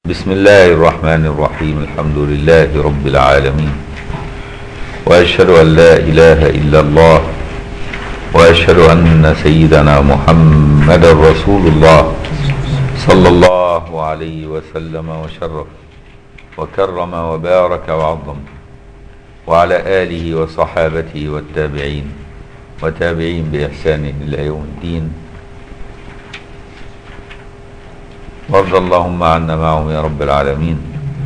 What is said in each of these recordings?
بسم الله الرحمن الرحيم الحمد لله رب العالمين واشهد ان لا اله الا الله واشهد ان سيدنا محمدا رسول الله صلى الله عليه وسلم وشرف وكرم وبارك وعظم وعلى اله وصحابته والتابعين وتابعين باحسان الى يوم الدين وارض اللهم عنا معهم يا رب العالمين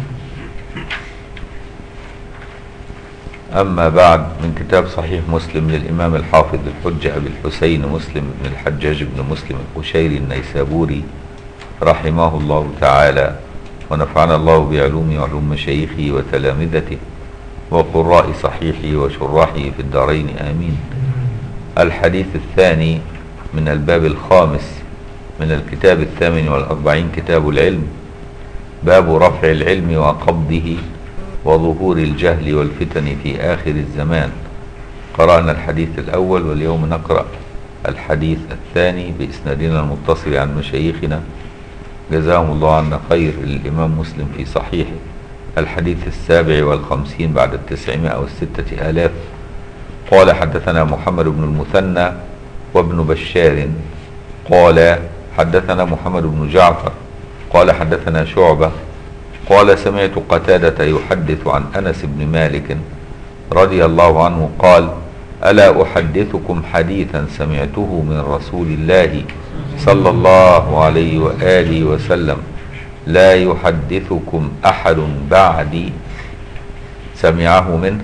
أما بعد من كتاب صحيح مسلم للإمام الحافظ الحجة أبي الحسين مسلم بن الحجاج بن مسلم القشيري النيسابوري رحمه الله تعالى ونفعنا الله بعلومه وعلوم مشايخه وتلامذته وقراء صحيحه وشراحه في الدارين آمين الحديث الثاني من الباب الخامس من الكتاب الثامن والأربعين كتاب العلم باب رفع العلم وقبضه وظهور الجهل والفتن في آخر الزمان قرأنا الحديث الأول واليوم نقرأ الحديث الثاني بإسنادنا المتصل عن مشايخنا جزاهم الله عنا خير للإمام مسلم في صحيحه الحديث السابع والخمسين بعد التسعمائة والستة آلاف قال حدثنا محمد بن المثنى وابن بشار قال حدثنا محمد بن جعفر قال حدثنا شعبة قال سمعت قتادة يحدث عن أنس بن مالك رضي الله عنه قال ألا أحدثكم حديثا سمعته من رسول الله صلى الله عليه وآله وسلم لا يحدثكم أحد بعدي سمعه منه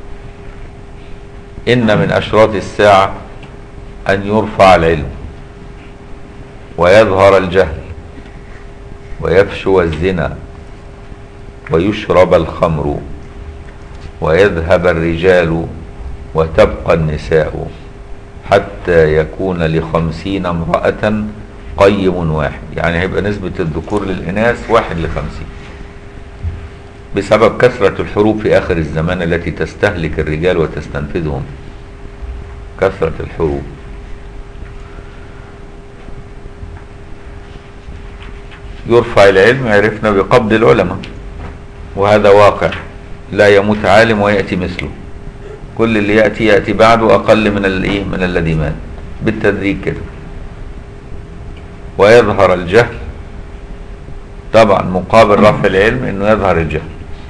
إن من أشراط الساعة أن يرفع العلم ويظهر الجهل ويفشو الزنا ويشرب الخمر ويذهب الرجال وتبقى النساء حتى يكون لخمسين امرأة قيم واحد يعني هيبقى نسبة الذكور للإناث واحد لخمسين بسبب كثرة الحروب في آخر الزمان التي تستهلك الرجال وتستنفذهم كثرة الحروب يرفع العلم عرفنا بقبض العلماء وهذا واقع لا يموت عالم ويأتي مثله كل اللي يأتي يأتي بعده أقل من الايه من الذي مات بالتدريج كده ويظهر الجهل طبعا مقابل رفع العلم انه يظهر الجهل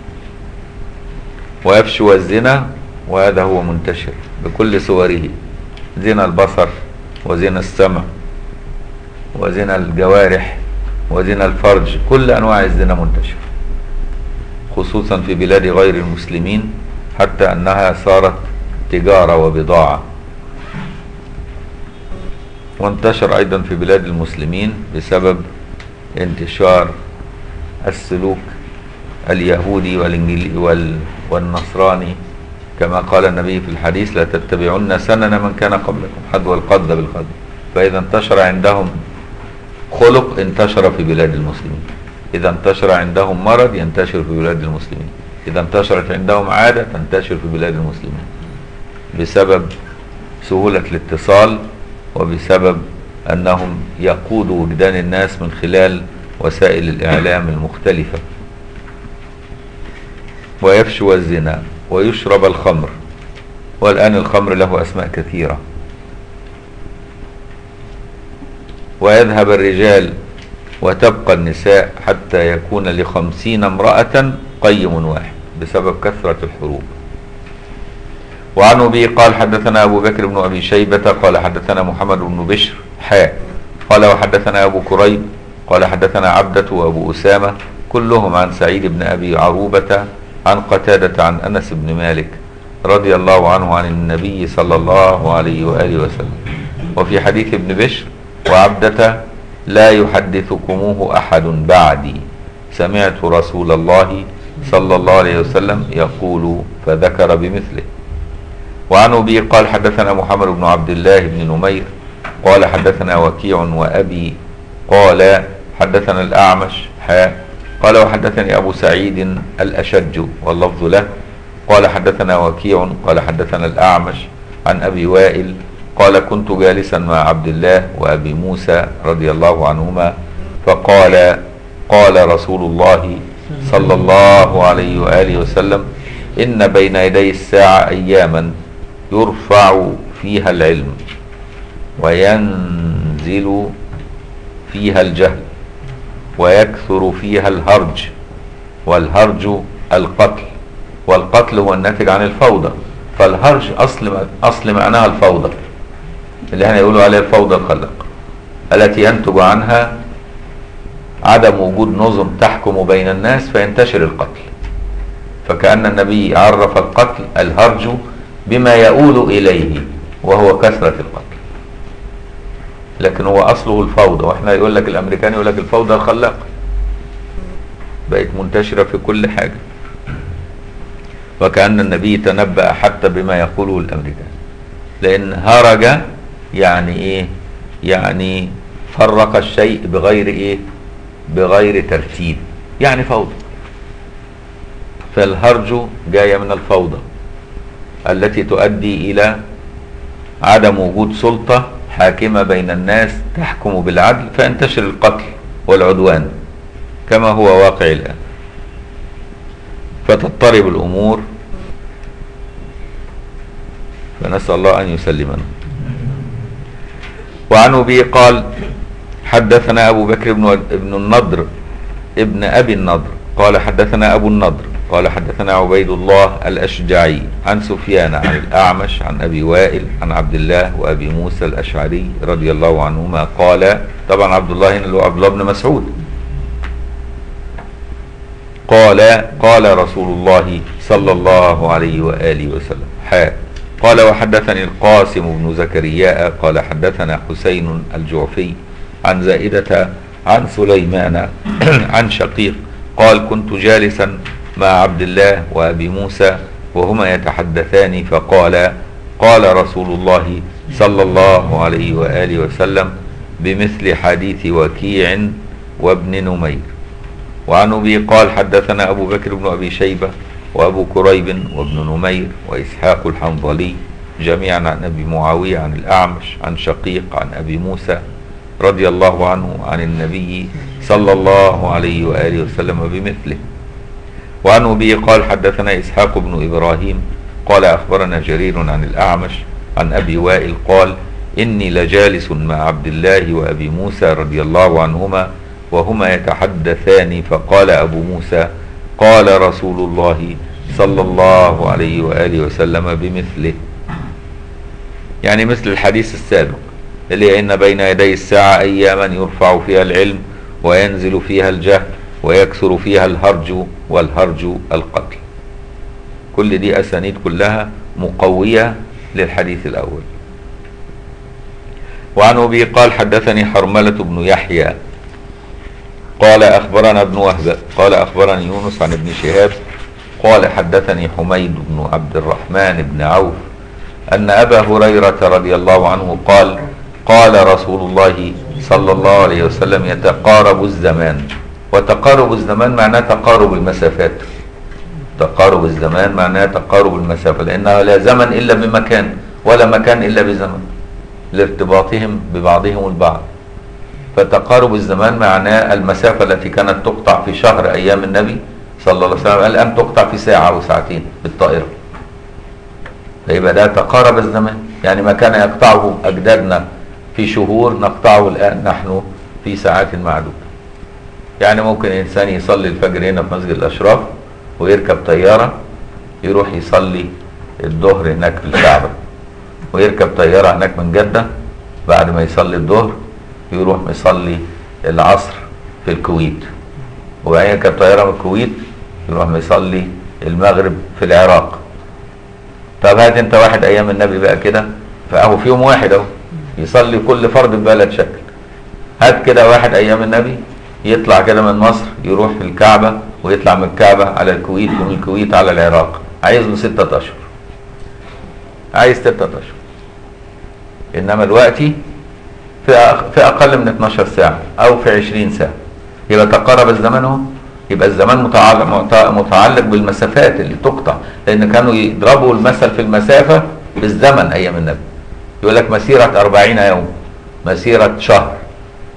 ويفشو الزنا وهذا هو منتشر بكل صوره زنا البصر وزنا السمع وزنا الجوارح وزنا الفرج كل انواع الزنا منتشره خصوصا في بلاد غير المسلمين حتى انها صارت تجاره وبضاعه وانتشر ايضا في بلاد المسلمين بسبب انتشار السلوك اليهودي والانجلي وال والنصراني كما قال النبي في الحديث لا تتبعن سنن من كان قبلكم حذو القذ بالقذ فاذا انتشر عندهم خلق انتشر في بلاد المسلمين إذا انتشر عندهم مرض ينتشر في بلاد المسلمين إذا انتشرت عندهم عادة تنتشر في بلاد المسلمين بسبب سهولة الاتصال وبسبب أنهم يقودوا وجدان الناس من خلال وسائل الإعلام المختلفة ويفشو الزنا ويشرب الخمر والآن الخمر له أسماء كثيرة ويذهب الرجال وتبقى النساء حتى يكون لخمسين امرأة قيم واحد بسبب كثرة الحروب وعن أبي قال حدثنا أبو بكر بن أبي شيبة قال حدثنا محمد بن بشر حاء قال وحدثنا أبو كريب قال حدثنا عبدة وأبو أسامة كلهم عن سعيد بن أبي عروبة عن قتادة عن أنس بن مالك رضي الله عنه عن النبي صلى الله عليه وآله وسلم وفي حديث ابن بشر وعبدة لا يحدثكموه أحد بعدي سمعت رسول الله صلى الله عليه وسلم يقول فذكر بمثله وعن أبي قال حدثنا محمد بن عبد الله بن نمير قال حدثنا وكيع وأبي قال حدثنا الأعمش حاء قال وحدثني أبو سعيد الأشج واللفظ له قال حدثنا وكيع قال حدثنا الأعمش عن أبي وائل قال كنت جالسا مع عبد الله وأبي موسى رضي الله عنهما فقال قال رسول الله صلى الله عليه وآله وسلم إن بين يدي الساعة أياما يرفع فيها العلم وينزل فيها الجهل ويكثر فيها الهرج والهرج القتل والقتل هو الناتج عن الفوضى فالهرج أصل أصل معناها الفوضى اللي احنا يقولوا عليها الفوضى الخلق التي ينتج عنها عدم وجود نظم تحكم بين الناس فينتشر القتل فكأن النبي عرف القتل الهرج بما يؤول إليه وهو كثرة القتل لكن هو أصله الفوضى وإحنا يقول لك الأمريكان يقول لك الفوضى الخلاقة بقت منتشرة في كل حاجة وكأن النبي تنبأ حتى بما يقوله الأمريكان لأن هرج يعني إيه يعني فرق الشيء بغير إيه بغير ترتيب يعني فوضى فالهرج جاية من الفوضى التي تؤدي إلى عدم وجود سلطة حاكمة بين الناس تحكم بالعدل فينتشر القتل والعدوان كما هو واقع الآن فتضطرب الأمور فنسأل الله أن يسلمنا وعن أبي قال حدثنا أبو بكر بن ابن النضر ابن أبي النضر قال حدثنا أبو النضر قال حدثنا عبيد الله الأشجعي عن سفيان عن الأعمش عن أبي وائل عن عبد الله وأبي موسى الأشعري رضي الله عنهما قال طبعا عبد الله اللي هو عبد الله بن مسعود قال قال رسول الله صلى الله عليه وآله وسلم حاء قال وحدثني القاسم بن زكرياء قال حدثنا حسين الجعفي عن زائدة عن سليمان عن شقيق قال كنت جالسا مع عبد الله وأبي موسى وهما يتحدثان فقال قال رسول الله صلى الله عليه وآله وسلم بمثل حديث وكيع وابن نمير وعن أبي قال حدثنا أبو بكر بن أبي شيبة وأبو كريب وابن نمير وإسحاق الحنظلي جميعا عن أبي معاوية عن الأعمش عن شقيق عن أبي موسى رضي الله عنه عن النبي صلى الله عليه وآله وسلم بمثله وعن أبي قال حدثنا إسحاق بن إبراهيم قال أخبرنا جرير عن الأعمش عن أبي وائل قال إني لجالس مع عبد الله وأبي موسى رضي الله عنهما وهما يتحدثان فقال أبو موسى قال رسول الله صلى الله عليه وآله وسلم بمثله يعني مثل الحديث السابق اللي إن بين يدي الساعة أياما يرفع فيها العلم وينزل فيها الجهل ويكثر فيها الهرج والهرج القتل كل دي أسانيد كلها مقوية للحديث الأول وعن أبي قال حدثني حرملة بن يحيى قال أخبرنا ابن وهب قال أخبرني يونس عن ابن شهاب قال حدثني حميد بن عبد الرحمن بن عوف أن أبا هريرة رضي الله عنه قال قال رسول الله صلى الله عليه وسلم يتقارب الزمان وتقارب الزمان معناه تقارب المسافات تقارب الزمان معناه تقارب المسافة لأنه لا زمن إلا بمكان ولا مكان إلا بزمن لارتباطهم ببعضهم البعض فتقارب الزمان معناه المسافة التي كانت تقطع في شهر أيام النبي صلى الله عليه وسلم الآن تقطع في ساعة أو ساعتين بالطائرة فيبقى ده تقارب الزمان يعني ما كان يقطعه أجدادنا في شهور نقطعه الآن نحن في ساعات معدودة يعني ممكن إنسان يصلي الفجر هنا في مسجد الأشراف ويركب طيارة يروح يصلي الظهر هناك في الكعبة ويركب طيارة هناك من جدة بعد ما يصلي الظهر يروح يصلي العصر في الكويت وبعدين يركب طيارة من الكويت يروح يصلي المغرب في العراق طب هات انت واحد ايام النبي بقى كده فاهو في يوم واحد اهو يصلي كل فرد ببلد شكل هات كده واحد ايام النبي يطلع كده من مصر يروح في الكعبة ويطلع من الكعبة على الكويت ومن الكويت على العراق عايز له ستة اشهر عايز ستة اشهر انما دلوقتي في في اقل من 12 ساعة او في 20 ساعة يبقى تقارب الزمان اهو يبقى الزمان متعلق متعلق بالمسافات اللي تقطع لان كانوا يضربوا المثل في المسافة بالزمن ايام النبي يقول لك مسيرة 40 يوم مسيرة شهر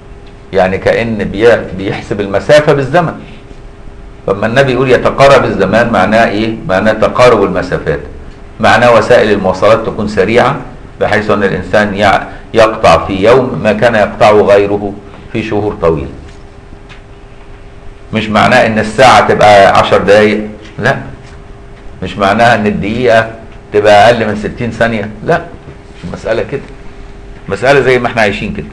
يعني كأن بي- بيحسب المسافة بالزمن فلما النبي يقول يتقارب الزمان معناه ايه معناه تقارب المسافات معناه وسائل المواصلات تكون سريعة بحيث ان الانسان يع- يقطع في يوم ما كان يقطعه غيره في شهور طويلة مش معناه ان الساعة تبقى عشر دقايق لا مش معناها ان الدقيقة تبقى اقل من ستين ثانية لا مش المسألة كده مسألة زي ما احنا عايشين كده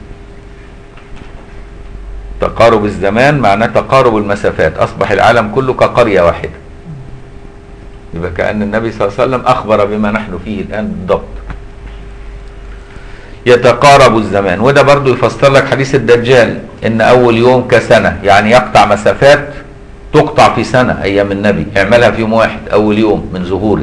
تقارب الزمان معناه تقارب المسافات اصبح العالم كله كقرية واحدة يبقى كأن النبي صلى الله عليه وسلم اخبر بما نحن فيه الان بالضبط يتقارب الزمان وده برضو يفسر لك حديث الدجال ان اول يوم كسنة يعني يقطع مسافات تقطع في سنة ايام النبي يعملها في يوم واحد اول يوم من ظهوره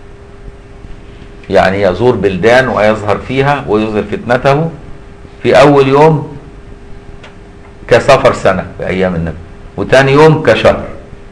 يعني يزور بلدان ويظهر فيها ويظهر فتنته في اول يوم كسفر سنة في ايام النبي وتاني يوم كشهر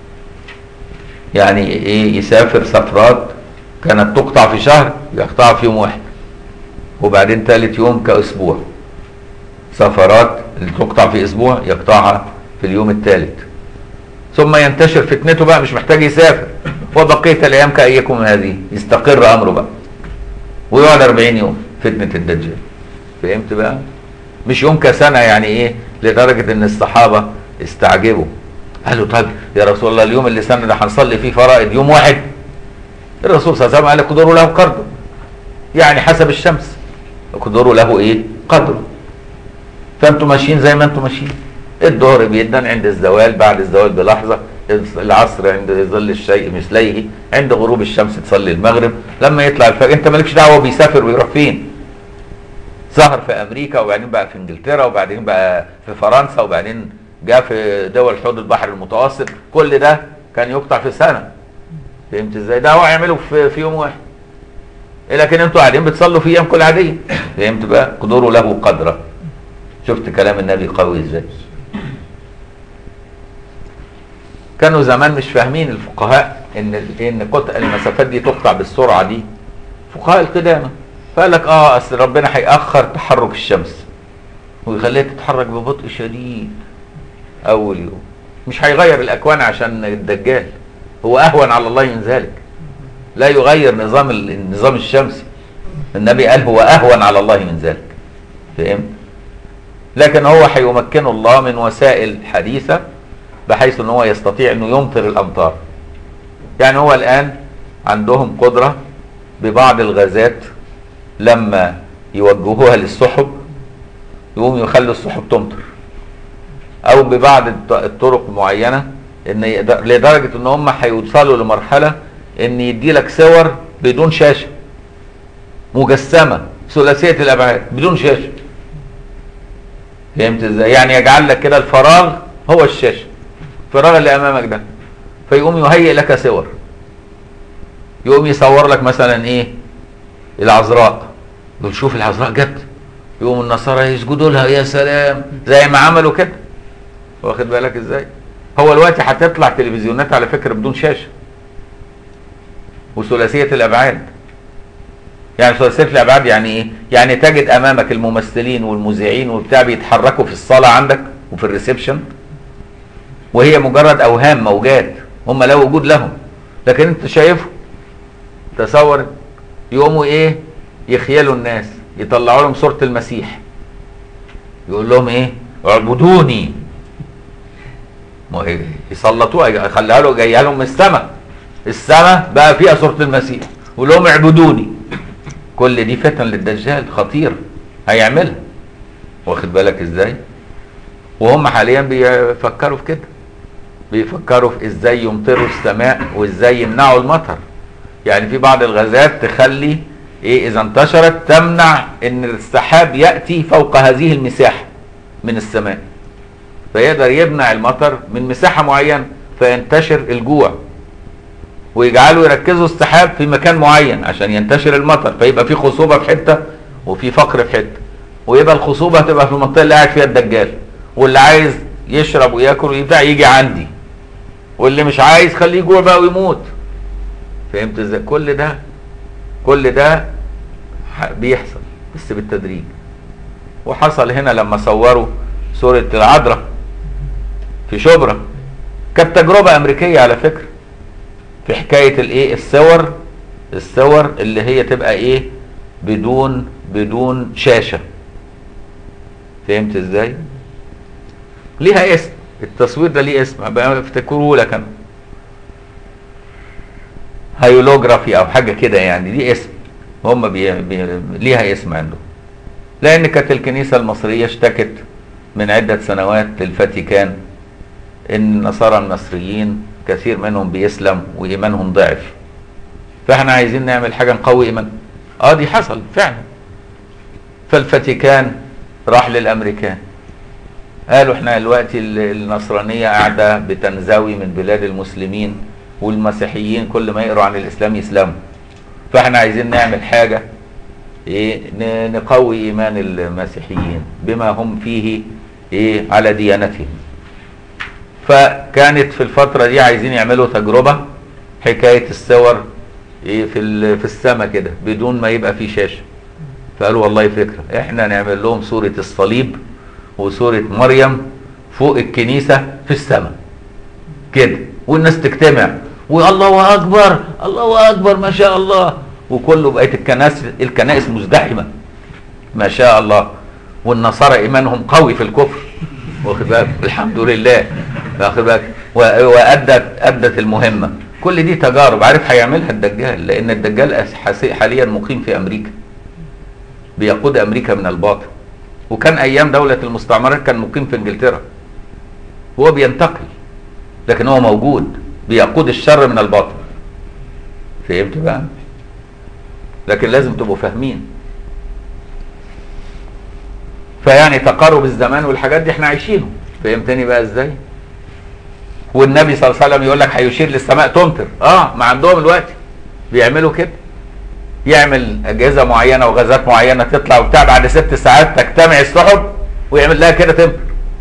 يعني ايه يسافر سفرات كانت تقطع في شهر يقطعها في يوم واحد وبعدين ثالث يوم كاسبوع سفرات اللي تقطع في اسبوع يقطعها في اليوم الثالث ثم ينتشر فتنته بقى مش محتاج يسافر وبقيه الايام كايكم هذه يستقر امره بقى ويقعد 40 يوم فتنه الدجال فهمت بقى مش يوم كسنه يعني ايه لدرجه ان الصحابه استعجبوا قالوا طيب يا رسول الله اليوم اللي سنه ده هنصلي فيه فرائض يوم واحد الرسول صلى الله عليه وسلم قال قدروا له قدره يعني حسب الشمس قدروا له ايه قدره فانتم ماشيين زي ما انتم ماشيين الظهر بيدن عند الزوال بعد الزوال بلحظه العصر عند ظل الشيء مثليه عند غروب الشمس تصلي المغرب لما يطلع الفجر انت مالكش دعوه بيسافر ويروح فين ظهر في امريكا وبعدين بقى في انجلترا وبعدين بقى في فرنسا وبعدين جاء في دول حوض البحر المتوسط كل ده كان يقطع في سنه فهمت ازاي ده هو يعمله في, في يوم واحد لكن انتوا قاعدين بتصلوا في ايام كل عاديه فهمت بقى قدروا له قدره شفت كلام النبي قوي ازاي كانوا زمان مش فاهمين الفقهاء ان ان قطع المسافات دي تقطع بالسرعه دي فقهاء القدامى فقال لك اه اصل ربنا هيأخر تحرك الشمس ويخليها تتحرك ببطء شديد اول يوم مش هيغير الاكوان عشان الدجال هو اهون على الله من ذلك لا يغير نظام النظام الشمسي النبي قال هو اهون على الله من ذلك فهمت لكن هو هيمكنه الله من وسائل حديثه بحيث ان هو يستطيع انه يمطر الامطار يعني هو الان عندهم قدره ببعض الغازات لما يوجهوها للسحب يقوم يخلوا السحب تمطر او ببعض الطرق معينه ان يقدر لدرجه ان هم هيوصلوا لمرحله ان يدي لك صور بدون شاشه مجسمه ثلاثيه الابعاد بدون شاشه فهمت ازاي يعني يجعل لك كده الفراغ هو الشاشه الفراغ اللي امامك ده فيقوم يهيئ لك صور يقوم يصور لك مثلا ايه العذراء يقول شوف العذراء جت يقوم النصارى يسجدوا لها يا سلام زي ما عملوا كده واخد بالك ازاي هو دلوقتي هتطلع تلفزيونات على فكره بدون شاشه وثلاثيه الابعاد يعني ثلاثيه الابعاد يعني ايه يعني تجد امامك الممثلين والمذيعين وبتاع بيتحركوا في الصاله عندك وفي الريسبشن وهي مجرد اوهام موجات هم لا وجود لهم لكن انت شايفهم تصور يقوموا ايه يخيلوا الناس يطلعوا لهم صوره المسيح يقول لهم ايه اعبدوني يسلطوها يخليها له جايه لهم من السماء السماء بقى فيها صوره المسيح يقول لهم اعبدوني كل دي فتن للدجال خطير هيعملها واخد بالك ازاي وهم حاليا بيفكروا في كده بيفكروا في ازاي يمطروا السماء وازاي يمنعوا المطر يعني في بعض الغازات تخلي ايه اذا انتشرت تمنع ان السحاب ياتي فوق هذه المساحه من السماء فيقدر يمنع المطر من مساحه معينه فينتشر الجوع ويجعلوا يركزوا السحاب في مكان معين عشان ينتشر المطر فيبقى في خصوبه في حته وفي فقر في حته ويبقى الخصوبه تبقى في المنطقه اللي قاعد فيها الدجال واللي عايز يشرب وياكل ويبتاع يجي عندي واللي مش عايز خليه يجوع بقى ويموت فهمت ازاي كل ده كل ده بيحصل بس بالتدريج وحصل هنا لما صوروا سورة العذراء في شبرا كانت تجربة أمريكية على فكرة في حكاية الإيه الصور الصور اللي هي تبقى إيه بدون بدون شاشة فهمت إزاي؟ ليها اسم التصوير ده ليه اسم بقى افتكروه لك أنا هيولوجرافي أو حاجة كده يعني ليه اسم هم بي... بي... ليها اسم عندهم لأن كانت الكنيسة المصرية اشتكت من عدة سنوات للفاتيكان ان النصارى المصريين كثير منهم بيسلم وايمانهم ضعف فاحنا عايزين نعمل حاجه نقوي ايمان اه دي حصل فعلا فالفاتيكان راح للامريكان قالوا احنا دلوقتي النصرانيه قاعده بتنزوي من بلاد المسلمين والمسيحيين كل ما يقروا عن الاسلام يسلموا فاحنا عايزين نعمل حاجه ايه نقوي ايمان المسيحيين بما هم فيه ايه على ديانتهم فكانت في الفترة دي عايزين يعملوا تجربة حكاية الصور ايه في في السماء كده بدون ما يبقى في شاشة فقالوا والله فكرة احنا نعمل لهم صورة الصليب وصورة مريم فوق الكنيسة في السماء كده والناس تجتمع والله اكبر الله اكبر ما شاء الله وكله بقيت الكنائس الكنائس مزدحمة ما شاء الله والنصارى ايمانهم قوي في الكفر واخد بالك الحمد لله واخد بالك وادت ادت المهمه كل دي تجارب عارف هيعملها الدجال لان الدجال حاليا مقيم في امريكا بيقود امريكا من الباطن وكان ايام دوله المستعمرات كان مقيم في انجلترا هو بينتقل لكن هو موجود بيقود الشر من الباطن فهمت بقى لكن لازم تبقوا فاهمين فيعني تقارب الزمان والحاجات دي احنا عايشينهم فهمتني بقى ازاي والنبي صلى الله عليه وسلم يقول لك هيشير للسماء تمطر اه ما عندهم الوقت بيعملوا كده يعمل اجهزه معينه وغازات معينه تطلع وبتاع بعد ست ساعات تجتمع السحب ويعمل لها كده تمطر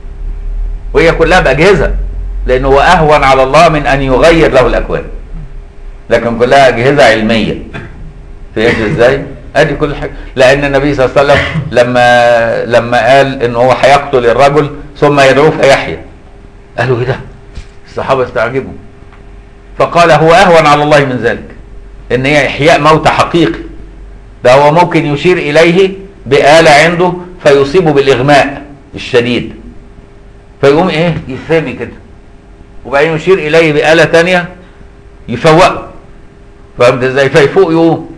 وهي كلها باجهزه لانه هو اهون على الله من ان يغير له الاكوان لكن كلها اجهزه علميه فهمت ازاي؟ ادي كل حاجه لان النبي صلى الله عليه وسلم لما لما قال ان هو هيقتل الرجل ثم يدعوه فيحيى قالوا ايه ده؟ الصحابه استعجبوا فقال هو اهون على الله من ذلك ان هي احياء موت حقيقي ده هو ممكن يشير اليه بآلة عنده فيصيبه بالاغماء الشديد فيقوم ايه يثامي كده وبعدين يشير اليه بآلة تانية يفوقه فهمت ازاي فيفوق يقوم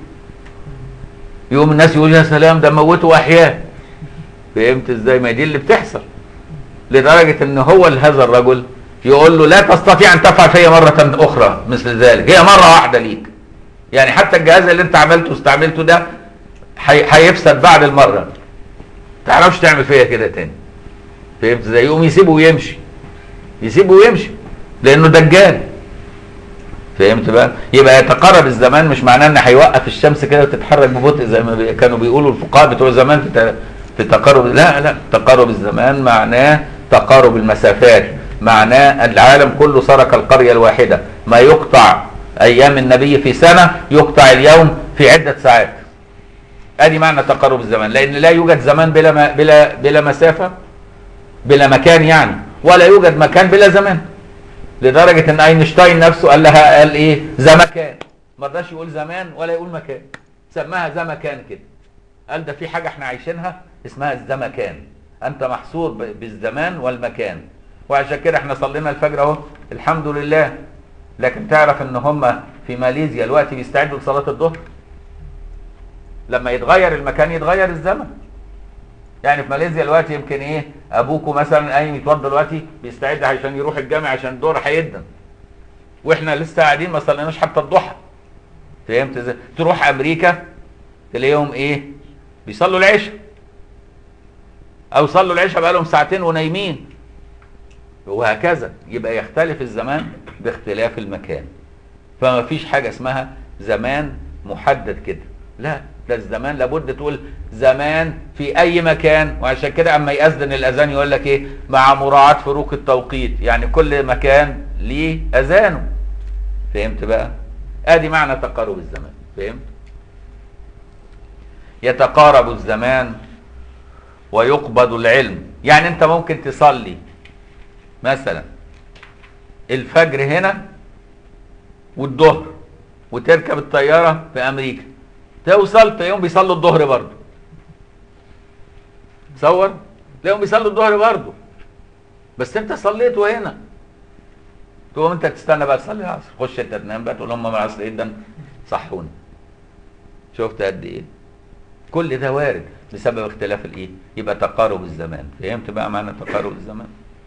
يقوم الناس يقول يا سلام ده موته احياء فهمت ازاي ما دي اللي بتحصل لدرجه ان هو هذا الرجل يقول له لا تستطيع ان تفعل فيا مره اخرى مثل ذلك هي مره واحده ليك يعني حتى الجهاز اللي انت عملته واستعملته ده هيفسد بعد المره تعرفش تعمل فيا كده تاني فهمت ازاي يقوم يسيبه ويمشي يسيبه ويمشي لانه دجال فهمت بقى يبقى يتقرب الزمان مش معناه ان هيوقف الشمس كده وتتحرك ببطء زي ما كانوا بيقولوا الفقهاء بتوع زمان في في تقارب لا لا تقارب الزمان معناه تقارب المسافات معناه العالم كله صار كالقريه الواحده ما يقطع ايام النبي في سنه يقطع اليوم في عده ساعات ادي معنى تقارب الزمان لان لا يوجد زمان بلا ما بلا بلا مسافه بلا مكان يعني ولا يوجد مكان بلا زمان لدرجه ان اينشتاين نفسه قال لها قال ايه زمكان ما رضاش يقول زمان ولا يقول مكان سماها زمكان كده قال ده في حاجه احنا عايشينها اسمها الزمكان انت محصور بالزمان والمكان وعشان كده احنا صلينا الفجر اهو الحمد لله لكن تعرف ان هم في ماليزيا دلوقتي بيستعدوا لصلاه الظهر لما يتغير المكان يتغير الزمن يعني في ماليزيا دلوقتي يمكن ايه ابوكوا مثلا قايم يتوضى دلوقتي بيستعد عشان يروح الجامع عشان الظهر هيدن واحنا لسه قاعدين ما صليناش حتى الضحى فهمت ازاي تروح امريكا تلاقيهم ايه بيصلوا العشاء او صلوا العشاء بقالهم ساعتين ونايمين وهكذا يبقى يختلف الزمان باختلاف المكان فما فيش حاجه اسمها زمان محدد كده لا ده الزمان لابد تقول زمان في اي مكان وعشان كده اما يأذن الاذان يقول لك ايه مع مراعاة فروق التوقيت يعني كل مكان ليه اذانه فهمت بقى ادي معنى تقارب الزمان فهمت يتقارب الزمان ويقبض العلم يعني انت ممكن تصلي مثلا الفجر هنا والظهر وتركب الطياره في امريكا توصل تلاقيهم بيصلوا الظهر برضه تصور تلاقيهم بيصلوا الظهر برضه بس انت صليت وهنا تقوم انت تستنى بقى تصلي العصر خش انت تنام بقى تقول هم مع العصر جدا صحوني شفت قد ايه كل ده وارد بسبب اختلاف الايه يبقى تقارب الزمان فهمت بقى معنى تقارب الزمان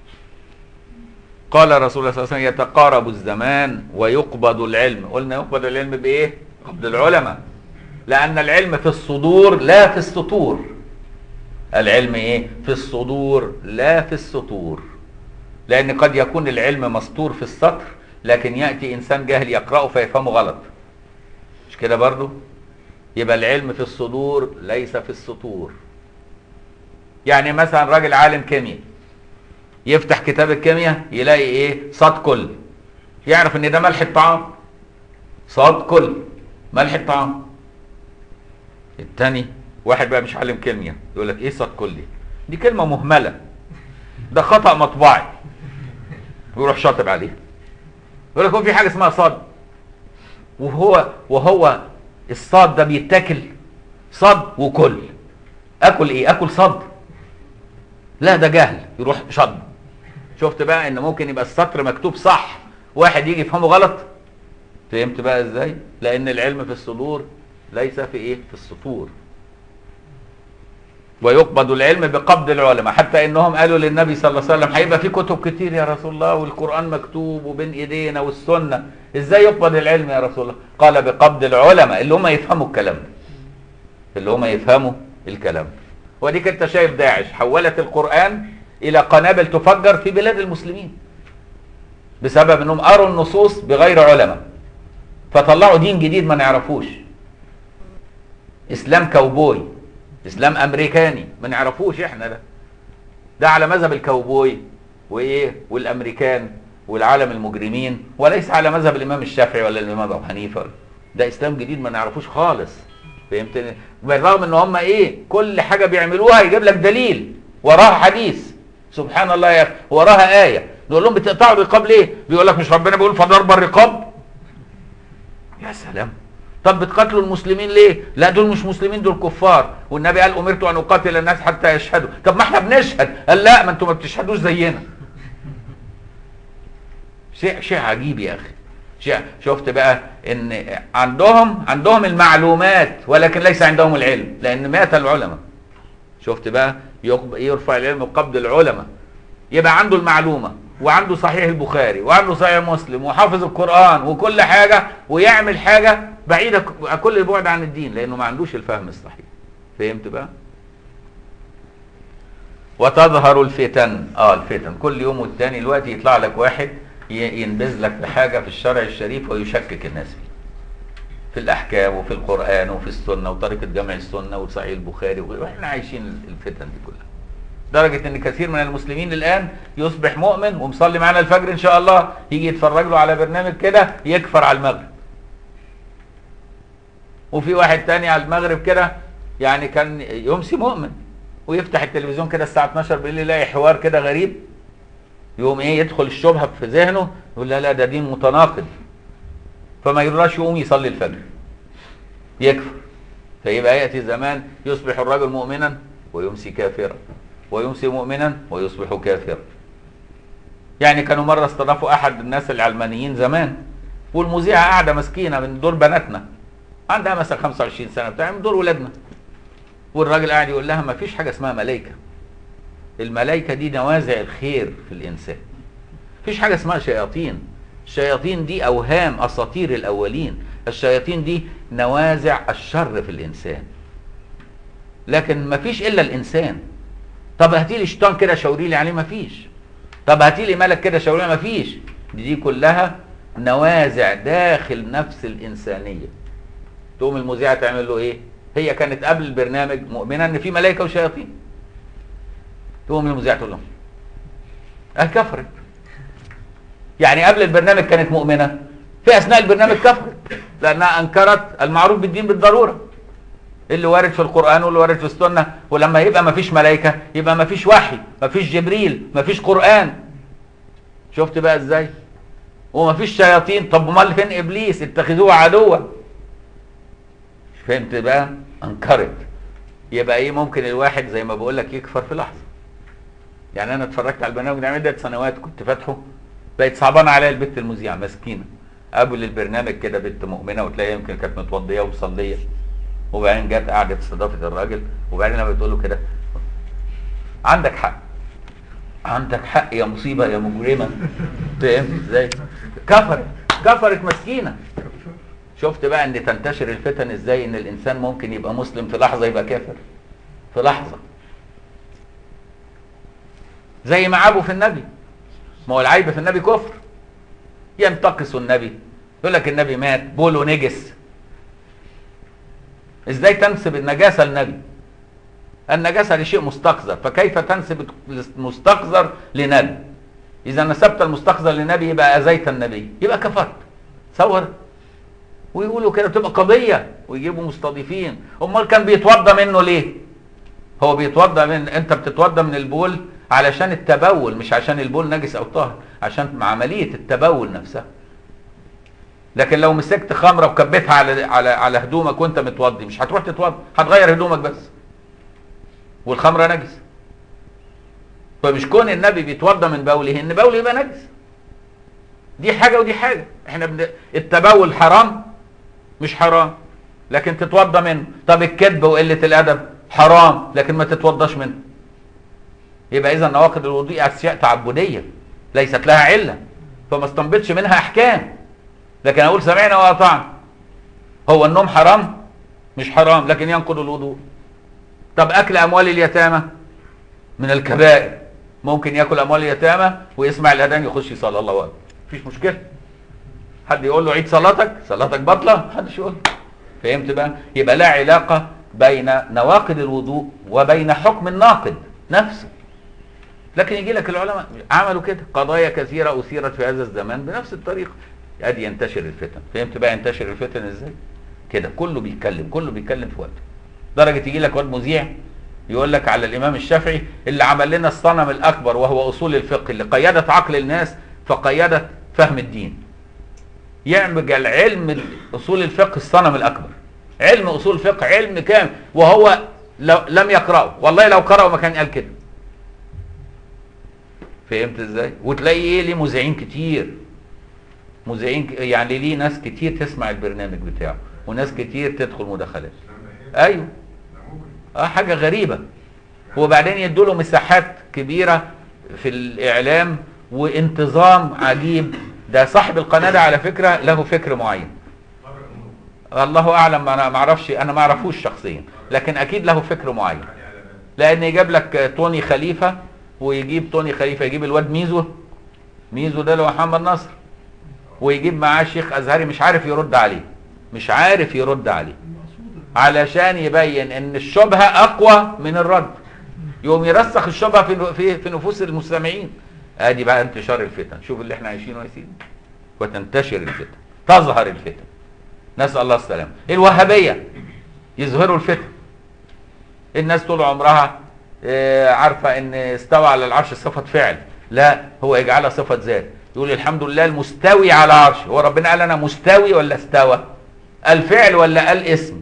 قال رسول الله صلى الله عليه وسلم يتقارب الزمان ويقبض العلم قلنا يقبض العلم بايه قبض العلماء لان العلم في الصدور لا في السطور العلم ايه في الصدور لا في السطور لان قد يكون العلم مسطور في السطر لكن ياتي انسان جاهل يقراه فيفهمه غلط مش كده برضو يبقى العلم في الصدور ليس في السطور يعني مثلا راجل عالم كيمياء يفتح كتاب الكيمياء يلاقي ايه صاد كل يعرف ان ده ملح الطعام صاد كل ملح الطعام التاني واحد بقى مش عالم كيمياء يقول لك ايه صاد كل دي دي كلمه مهمله ده خطا مطبعي ويروح شاطب عليه يقول لك هو في حاجه اسمها صاد وهو وهو الصاد ده بيتاكل صاد وكل اكل ايه اكل صاد لا ده جهل يروح شد شفت بقى ان ممكن يبقى السطر مكتوب صح واحد يجي يفهمه غلط فهمت بقى ازاي لان العلم في الصدور ليس في ايه في السطور ويقبض العلم بقبض العلماء حتى انهم قالوا للنبي صلى الله عليه وسلم هيبقى في كتب كتير يا رسول الله والقران مكتوب وبين ايدينا والسنه ازاي يقبض العلم يا رسول الله قال بقبض العلماء اللي هم يفهموا الكلام ده اللي هم يفهموا الكلام وديك انت شايف داعش حولت القران الى قنابل تفجر في بلاد المسلمين بسبب انهم قروا النصوص بغير علماء فطلعوا دين جديد ما نعرفوش اسلام كاوبوي اسلام امريكاني ما نعرفوش احنا ده ده على مذهب الكاوبوي وايه والامريكان والعالم المجرمين وليس على مذهب الامام الشافعي ولا الامام ابو حنيفه ده اسلام جديد ما نعرفوش خالص فهمتني بالرغم ان هم ايه كل حاجه بيعملوها يجيب لك دليل وراها حديث سبحان الله يا اخي وراها ايه نقول لهم بتقطعوا الرقاب ليه بيقول لك مش ربنا بيقول فضرب الرقاب يا سلام طب بتقاتلوا المسلمين ليه لا دول مش مسلمين دول كفار والنبي قال امرت ان اقاتل الناس حتى يشهدوا طب ما احنا بنشهد قال لا ما انتم ما بتشهدوش زينا شيء شيء عجيب يا اخي شيء شفت بقى ان عندهم عندهم المعلومات ولكن ليس عندهم العلم لان مات العلماء شفت بقى يرفع العلم بقبض العلماء يبقى عنده المعلومه وعنده صحيح البخاري وعنده صحيح مسلم وحافظ القران وكل حاجه ويعمل حاجه بعيده كل البعد عن الدين لانه ما عندوش الفهم الصحيح فهمت بقى وتظهر الفتن اه الفتن كل يوم والتاني دلوقتي يطلع لك واحد ينبذ لك بحاجه في الشرع الشريف ويشكك الناس فيه في الاحكام وفي القران وفي السنه وطريقه جمع السنه وصحيح البخاري وغيره واحنا عايشين الفتن دي كلها درجة ان كثير من المسلمين الان يصبح مؤمن ومصلي معانا الفجر ان شاء الله يجي يتفرج له على برنامج كده يكفر على المغرب وفي واحد تاني على المغرب كده يعني كان يمسي مؤمن ويفتح التلفزيون كده الساعة 12 بالليل يلاقي حوار كده غريب يقوم ايه يدخل الشبهة في ذهنه يقول لا لا ده دين متناقض فما يرضاش يقوم يصلي الفجر يكفر فيبقى يأتي زمان يصبح الرجل مؤمنا ويمسي كافرا ويمسي مؤمنا ويصبح كافرا يعني كانوا مرة استضافوا أحد الناس العلمانيين زمان والمذيعة قاعدة مسكينة من دور بناتنا عندها مثلا 25 سنة بتاع من دور ولادنا والراجل قاعد يقول لها ما فيش حاجة اسمها ملائكة الملائكة دي نوازع الخير في الإنسان فيش حاجة اسمها شياطين الشياطين دي أوهام أساطير الأولين الشياطين دي نوازع الشر في الإنسان لكن ما فيش إلا الإنسان طب هاتي لي شيطان كده شاوري لي عليه ما فيش طب هاتي لي ملك كده شاوري ما فيش دي, دي كلها نوازع داخل نفس الإنسانية تقوم المذيعة تعمل له إيه هي كانت قبل البرنامج مؤمنة إن في ملائكة وشياطين تقوم المذيعة تقول لهم قال كفرت يعني قبل البرنامج كانت مؤمنة في أثناء البرنامج كفرت لأنها أنكرت المعروف بالدين بالضرورة اللي وارد في القرآن واللي وارد في السنة ولما يبقى ما فيش ملائكة يبقى ما فيش وحي ما فيش جبريل ما فيش قرآن شفت بقى ازاي وما فيش شياطين طب امال فين ابليس اتخذوه عدوا فهمت بقى انكرت يبقى ايه ممكن الواحد زي ما بقول لك يكفر في لحظه يعني انا اتفرجت على البرنامج ده عدة سنوات كنت فاتحه بقت صعبانه عليا البت المذيعه مسكينه قبل البرنامج كده بنت مؤمنه وتلاقيها يمكن كانت متوضيه ومصليه وبعدين جت قعدت استضافه الراجل وبعدين لما بتقول له كده عندك حق عندك حق يا مصيبه يا مجرمه فهمت ازاي؟ كفرت كفرت مسكينه شفت بقى ان تنتشر الفتن ازاي ان الانسان ممكن يبقى مسلم في لحظه يبقى كافر في لحظه زي ما عابوا في النبي ما هو العيب في النبي كفر ينتقصوا النبي يقول لك النبي مات بوله نجس ازاي تنسب النجاسه للنبي النجاسه لشيء مستقذر فكيف تنسب المستقذر لنبي اذا نسبت المستقذر لنبي يبقى اذيت النبي يبقى كفرت تصور ويقولوا كده بتبقى قضيه ويجيبوا مستضيفين امال كان بيتوضى منه ليه هو بيتوضى من انت بتتوضى من البول علشان التبول مش عشان البول نجس او طاهر عشان عمليه التبول نفسها لكن لو مسكت خمره وكبيتها على على على هدومك وانت متوضي مش هتروح تتوضى هتغير هدومك بس والخمره نجس فمش كون النبي بيتوضى من بوله ان بوله يبقى نجس دي حاجه ودي حاجه احنا بن... التبول حرام مش حرام لكن تتوضى منه طب الكذب وقله الادب حرام لكن ما تتوضاش منه يبقى اذا نواقض الوضوء اشياء تعبديه ليست لها عله فما استنبطش منها احكام لكن اقول سمعنا واطعنا هو النوم حرام مش حرام لكن ينقض الوضوء طب اكل اموال اليتامى من الكبائر ممكن ياكل اموال اليتامى ويسمع الاذان يخش يصلي الله اكبر مفيش مشكله حد يقول له عيد صلاتك صلاتك باطله محدش يقول فهمت بقى يبقى لا علاقه بين نواقض الوضوء وبين حكم الناقض نفسه لكن يجي لك العلماء عملوا كده قضايا كثيره اثيرت في هذا الزمان بنفس الطريقه ادي ينتشر الفتن فهمت بقى ينتشر الفتن ازاي كده كله بيتكلم كله بيتكلم في وقته درجه يجي لك واد مذيع يقول لك على الامام الشافعي اللي عمل لنا الصنم الاكبر وهو اصول الفقه اللي قيدت عقل الناس فقيدت فهم الدين يعمل علم اصول الفقه الصنم الاكبر علم اصول الفقه علم كامل وهو لو لم يقراه والله لو قرأه ما كان قال كده فهمت ازاي وتلاقي ايه ليه مذيعين كتير مذيعين يعني ليه ناس كتير تسمع البرنامج بتاعه وناس كتير تدخل مداخلات ايوه اه حاجه غريبه وبعدين يدوا له مساحات كبيره في الاعلام وانتظام عجيب ده صاحب القناه ده على فكره له فكر معين الله اعلم انا ما اعرفش انا ما اعرفوش شخصيا لكن اكيد له فكر معين لان يجيب لك توني خليفه ويجيب توني خليفه يجيب الواد ميزو ميزو ده اللي هو محمد نصر ويجيب معاه شيخ ازهري مش عارف يرد عليه مش عارف يرد عليه علشان يبين ان الشبهه اقوى من الرد يقوم يرسخ الشبهه في في في نفوس المستمعين ادي بقى انتشار الفتن شوف اللي احنا عايشينه يا سيدي وتنتشر الفتن تظهر الفتن نسال الله السلامه الوهابيه يظهروا الفتن الناس طول عمرها عارفه ان استوى على العرش صفه فعل لا هو يجعلها صفه ذات يقول الحمد لله المستوي على عرش هو ربنا قال انا مستوي ولا استوى الفعل ولا الاسم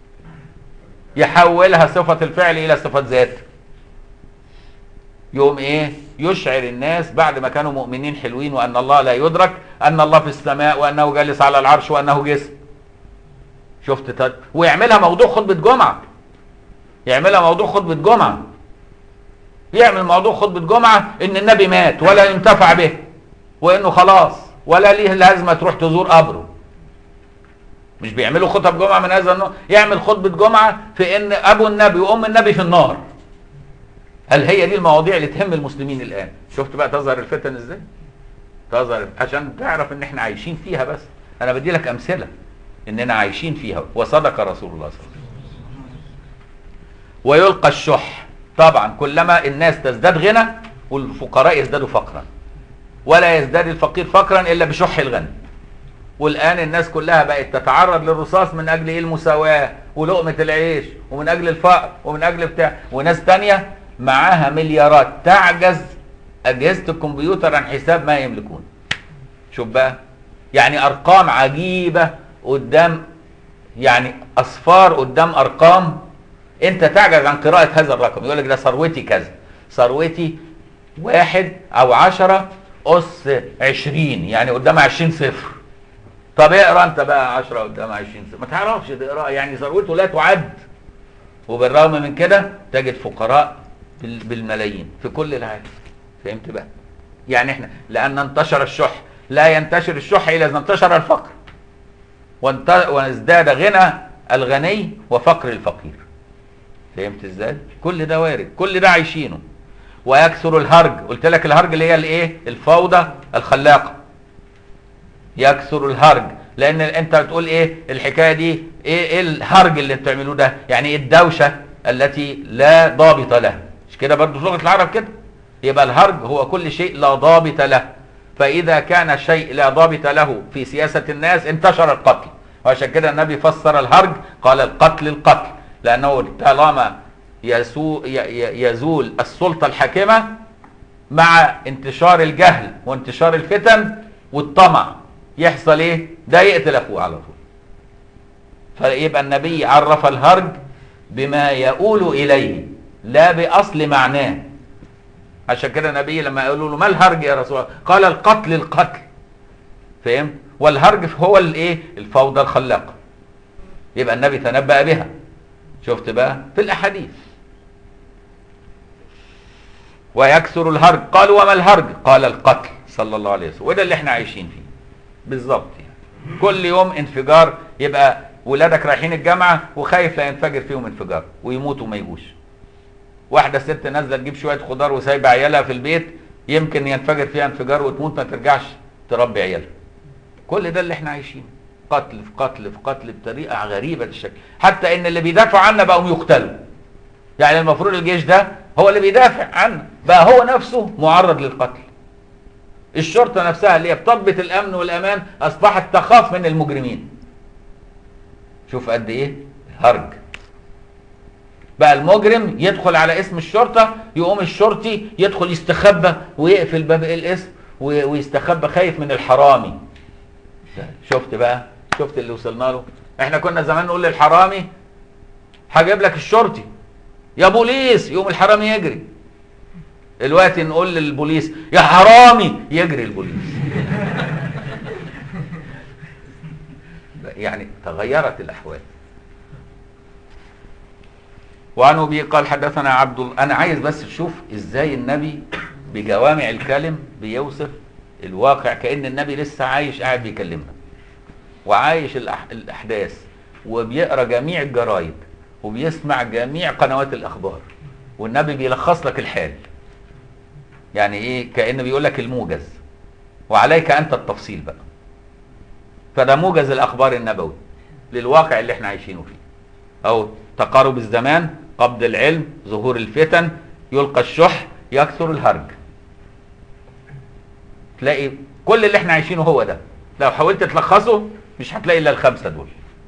يحولها صفة الفعل إلى صفة ذات يوم إيه يشعر الناس بعد ما كانوا مؤمنين حلوين وأن الله لا يدرك أن الله في السماء وأنه جالس على العرش وأنه جسم شفت تد... ويعملها موضوع خطبة جمعة يعملها موضوع خطبة جمعة يعمل موضوع خطبة جمعة إن النبي مات ولا ينتفع به وإنه خلاص ولا ليه لازمة تروح تزور قبره مش بيعملوا خطب جمعه من هذا النوع يعمل خطبه جمعه في ان ابو النبي وام النبي في النار هل هي دي المواضيع اللي تهم المسلمين الان شفت بقى تظهر الفتن ازاي تظهر عشان تعرف ان احنا عايشين فيها بس انا بدي لك امثله اننا عايشين فيها وصدق رسول الله صلى الله عليه وسلم ويلقى الشح طبعا كلما الناس تزداد غنى والفقراء يزدادوا فقرا ولا يزداد الفقير فقرا الا بشح الغني والان الناس كلها بقت تتعرض للرصاص من اجل ايه المساواه ولقمه العيش ومن اجل الفقر ومن اجل بتاع وناس تانية معاها مليارات تعجز اجهزه الكمبيوتر عن حساب ما يملكون شوف بقى يعني ارقام عجيبه قدام يعني اصفار قدام ارقام انت تعجز عن قراءه هذا الرقم يقول لك ده ثروتي كذا ثروتي واحد او عشرة اس عشرين يعني قدام عشرين صفر طب اقرا انت بقى عشرة قدام عشرين صفر ما تعرفش تقرا يعني ثروته لا تعد وبالرغم من كده تجد فقراء بال- بالملايين في كل العالم فهمت بقى يعني احنا لان انتشر الشح لا ينتشر الشح الا اذا انتشر الفقر وانت- وازداد غنى الغني وفقر الفقير فهمت ازاي كل ده وارد كل ده عايشينه ويكثر الهرج قلت لك الهرج اللي هي الايه الفوضى الخلاقه يكثر الهرج لان انت بتقول ايه الحكايه دي ايه ايه الهرج اللي بتعملوه ده يعني ايه الدوشه التي لا ضابط لها مش كده برضه في لغه العرب كده يبقى الهرج هو كل شيء لا ضابط له فاذا كان الشيء لا ضابط له في سياسه الناس انتشر القتل وعشان كده النبي فسر الهرج قال القتل القتل لانه طالما يسو ي- ي- يزول السلطه الحاكمه مع انتشار الجهل وانتشار الفتن والطمع يحصل ايه ده يقتل اخوه على طول فيبقى النبي عرف الهرج بما يؤول اليه لا باصل معناه عشان كده النبي لما يقولوا له ما الهرج يا رسول الله قال القتل القتل فهمت والهرج هو الايه الفوضى الخلاقه يبقى النبي تنبأ بها شفت بقى في الاحاديث ويكثر الهرج قالوا وما الهرج قال القتل صلى الله عليه وسلم وده اللي احنا عايشين فيه بالظبط يعني كل يوم انفجار يبقى ولادك رايحين الجامعه وخايف لا ينفجر فيهم انفجار ويموتوا ما يجوش واحده ست نازله تجيب شويه خضار وسايبه عيالها في البيت يمكن ينفجر فيها انفجار وتموت ما ترجعش تربي عيالها كل ده اللي احنا عايشينه قتل في قتل في قتل بطريقه غريبه الشكل حتى ان اللي بيدافعوا عنا بقوا يقتلوا يعني المفروض الجيش ده هو اللي بيدافع عنا بقى هو نفسه معرض للقتل الشرطه نفسها اللي هي بتضبط الامن والامان اصبحت تخاف من المجرمين شوف قد ايه هرج بقى المجرم يدخل على اسم الشرطه يقوم الشرطي يدخل يستخبى ويقفل باب الاسم و- ويستخبى خايف من الحرامي شفت بقى شفت اللي وصلنا له احنا كنا زمان نقول للحرامي هجيب لك الشرطي يا بوليس يقوم الحرامي يجري دلوقتي نقول للبوليس يا حرامي يجري البوليس يعني تغيرت الاحوال وعن ابي قال حدثنا عبد ال- انا عايز بس تشوف ازاي النبي بجوامع الكلم بيوصف الواقع كان النبي لسه عايش قاعد بيكلمنا وعايش الأح... الاحداث وبيقرا جميع الجرايد وبيسمع جميع قنوات الاخبار والنبي بيلخص لك الحال يعني ايه كانه بيقول لك الموجز وعليك انت التفصيل بقى فده موجز الاخبار النبوي للواقع اللي احنا عايشينه فيه او تقارب الزمان قبض العلم ظهور الفتن يلقى الشح يكثر الهرج تلاقي كل اللي احنا عايشينه هو ده لو حاولت تلخصه مش هتلاقي الا الخمسه دول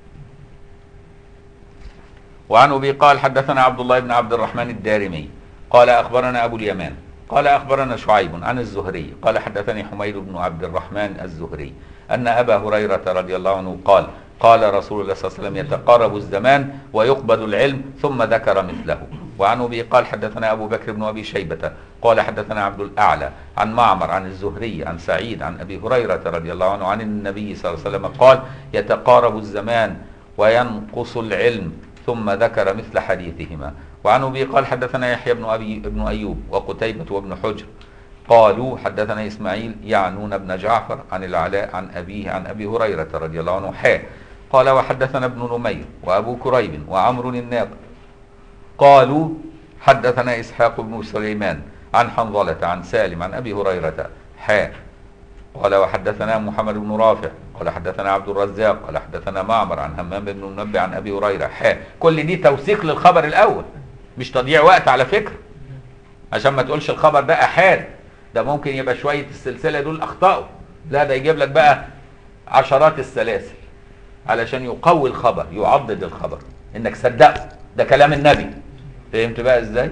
وعن ابي قال حدثنا عبد الله بن عبد الرحمن الدارمي قال اخبرنا ابو اليمان قال اخبرنا شعيب عن الزهري قال حدثني حميد بن عبد الرحمن الزهري ان ابا هريره رضي الله عنه قال قال رسول الله صلى الله عليه وسلم يتقارب الزمان ويقبض العلم ثم ذكر مثله وعن ابي قال حدثنا ابو بكر بن ابي شيبه قال حدثنا عبد الاعلى عن معمر عن الزهري عن سعيد عن ابي هريره رضي الله عنه عن النبي صلى الله عليه وسلم قال يتقارب الزمان وينقص العلم ثم ذكر مثل حديثهما وعن ابي قال حدثنا يحيى بن ابي ابن ايوب وقتيبة وابن حجر قالوا حدثنا اسماعيل يعنون بن جعفر عن العلاء عن ابيه عن ابي هريرة رضي الله عنه حا قال وحدثنا ابن نمير وابو كريب وعمرو الناقد قالوا حدثنا اسحاق بن سليمان عن حنظلة عن سالم عن ابي هريرة حا قال وحدثنا محمد بن رافع قال حدثنا عبد الرزاق قال حدثنا معمر عن همام بن منبه عن ابي هريره حا كل دي توثيق للخبر الاول مش تضييع وقت على فكره عشان ما تقولش الخبر ده احاد ده ممكن يبقى شويه السلسله دول اخطاوا لا ده يجيب لك بقى عشرات السلاسل علشان يقوي الخبر يعضد الخبر انك صدقه ده كلام النبي فهمت بقى ازاي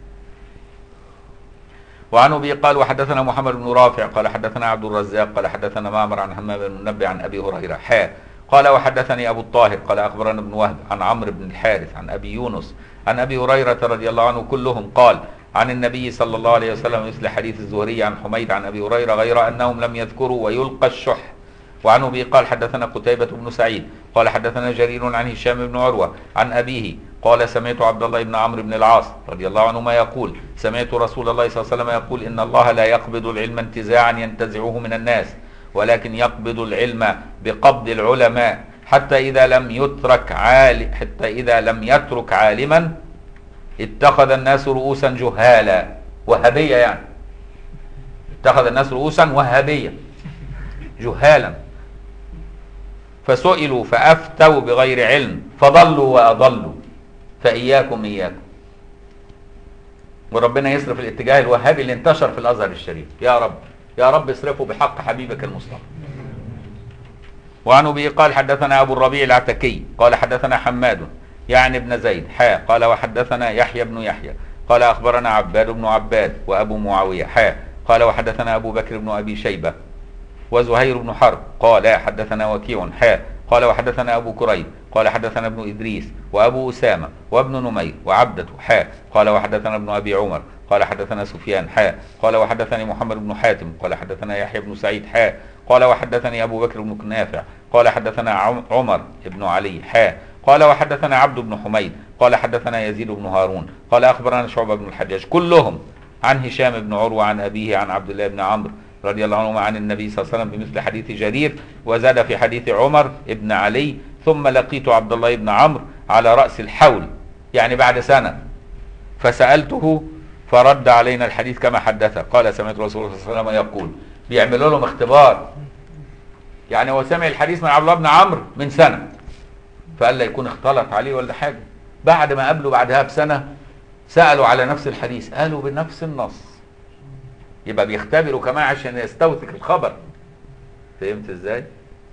وعن ابي قال وحدثنا محمد بن رافع قال حدثنا عبد الرزاق قال حدثنا معمر عن همام بن منبه عن ابي هريره حاء قال وحدثني ابو الطاهر قال اخبرنا ابن وهب عن عمرو بن الحارث عن ابي يونس عن ابي هريره رضي الله عنه كلهم قال عن النبي صلى الله عليه وسلم مثل حديث الزهري عن حميد عن ابي هريره غير انهم لم يذكروا ويلقى الشح وعن ابي قال حدثنا قتيبة بن سعيد قال حدثنا جرير عن هشام بن عروة عن أبيه قال سمعت عبد الله بن عمرو بن العاص رضي الله عنهما يقول سمعت رسول الله صلى الله عليه وسلم يقول إن الله لا يقبض العلم انتزاعا ينتزعه من الناس ولكن يقبض العلم بقبض العلماء حتى إذا لم يترك عالم حتى إذا لم يترك عالما اتخذ الناس رؤوسا جهالا وهبية يعني اتخذ الناس رؤوسا وهبية جهالا فسئلوا فافتوا بغير علم فضلوا واضلوا فاياكم اياكم وربنا يصرف الاتجاه الوهابي اللي انتشر في الازهر الشريف يا رب يا رب اصرفه بحق حبيبك المصطفى وعن ابي قال حدثنا ابو الربيع العتكي قال حدثنا حماد يعني ابن زيد حاء قال وحدثنا يحيى بن يحيى قال اخبرنا عباد بن عباد وابو معاويه حاء قال وحدثنا ابو بكر بن ابي شيبه وزهير بن حرب قال حدثنا وكيع حاء قال وحدثنا أبو كريب قال حدثنا ابن إدريس وأبو أسامة وابن نمير وعبدة حاء قال وحدثنا ابن أبي عمر قال حدثنا سفيان حاء قال وحدثني محمد بن حاتم قال حدثنا يحيى بن سعيد حاء قال وحدثني أبو بكر بن نافع قال حدثنا عمر بن علي حاء قال وحدثنا عبد بن حميد قال حدثنا يزيد بن هارون قال أخبرنا شعبة بن الحجاج كلهم عن هشام بن عروة عن أبيه عن عبد الله بن عمرو رضي الله عنهما عن النبي صلى الله عليه وسلم بمثل حديث جرير وزاد في حديث عمر بن علي ثم لقيت عبد الله بن عمرو على رأس الحول يعني بعد سنة فسألته فرد علينا الحديث كما حدث قال سمعت رسول الله صلى الله عليه وسلم يقول بيعملوا لهم اختبار يعني هو سمع الحديث من عبد الله بن عمرو من سنة فقال لا يكون اختلط عليه ولا حاجة بعد ما قابله بعدها بسنة سألوا على نفس الحديث قالوا بنفس النص يبقى بيختبروا كمان عشان يستوثق الخبر فهمت ازاي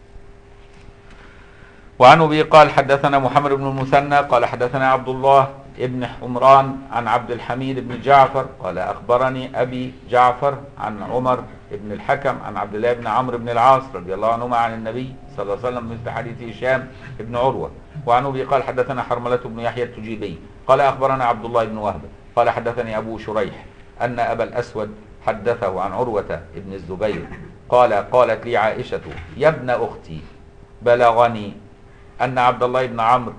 وعن ابي قال حدثنا محمد بن المثنى قال حدثنا عبد الله ابن حمران عن عبد الحميد بن جعفر قال اخبرني ابي جعفر عن عمر بن الحكم عن عبد الله بن عمرو بن العاص رضي الله عنهما عن النبي صلى الله عليه وسلم مثل حديث هشام بن عروه وعن ابي قال حدثنا حرمله بن يحيى التجيبي قال اخبرنا عبد الله بن وهب قال حدثني ابو شريح ان ابا الاسود حدثه عن عروة ابن الزبير قال قالت لي عائشة يا ابن أختي بلغني أن عبد الله بن عمرو